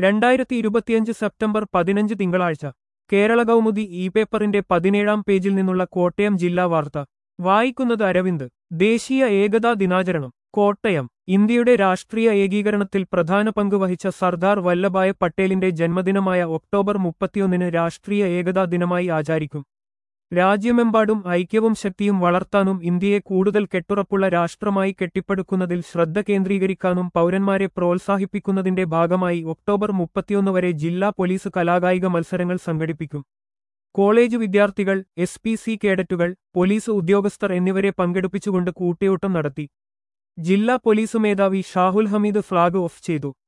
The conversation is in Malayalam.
രണ്ടായിരത്തി ഇരുപത്തിയഞ്ച് സെപ്റ്റംബർ പതിനഞ്ച് തിങ്കളാഴ്ച കേരള കൗമുദി ഇ പേപ്പറിന്റെ പതിനേഴാം പേജിൽ നിന്നുള്ള കോട്ടയം ജില്ലാ വാർത്ത വായിക്കുന്നത് അരവിന്ദ് ദേശീയ ഏകതാ ദിനാചരണം കോട്ടയം ഇന്ത്യയുടെ രാഷ്ട്രീയ ഏകീകരണത്തിൽ പ്രധാന പങ്ക് വഹിച്ച സർദാർ വല്ലഭായ് പട്ടേലിന്റെ ജന്മദിനമായ ഒക്ടോബർ മുപ്പത്തിയൊന്നിന് രാഷ്ട്രീയ ഏകതാ ദിനമായി ആചരിക്കും രാജ്യമെമ്പാടും ഐക്യവും ശക്തിയും വളർത്താനും ഇന്ത്യയെ കൂടുതൽ കെട്ടുറപ്പുള്ള രാഷ്ട്രമായി കെട്ടിപ്പടുക്കുന്നതിൽ ശ്രദ്ധ കേന്ദ്രീകരിക്കാനും പൗരന്മാരെ പ്രോത്സാഹിപ്പിക്കുന്നതിന്റെ ഭാഗമായി ഒക്ടോബർ മുപ്പത്തിയൊന്ന് വരെ ജില്ലാ പോലീസ് കലാകായിക മത്സരങ്ങൾ സംഘടിപ്പിക്കും കോളേജ് വിദ്യാർത്ഥികൾ എസ് പി സി കേഡറ്റുകൾ പോലീസ് ഉദ്യോഗസ്ഥർ എന്നിവരെ പങ്കെടുപ്പിച്ചുകൊണ്ട് കൂട്ടിയോട്ടം നടത്തി ജില്ലാ പോലീസ് മേധാവി ഷാഹുൽ ഹമീദ് ഫ്ളാഗ് ഓഫ് ചെയ്തു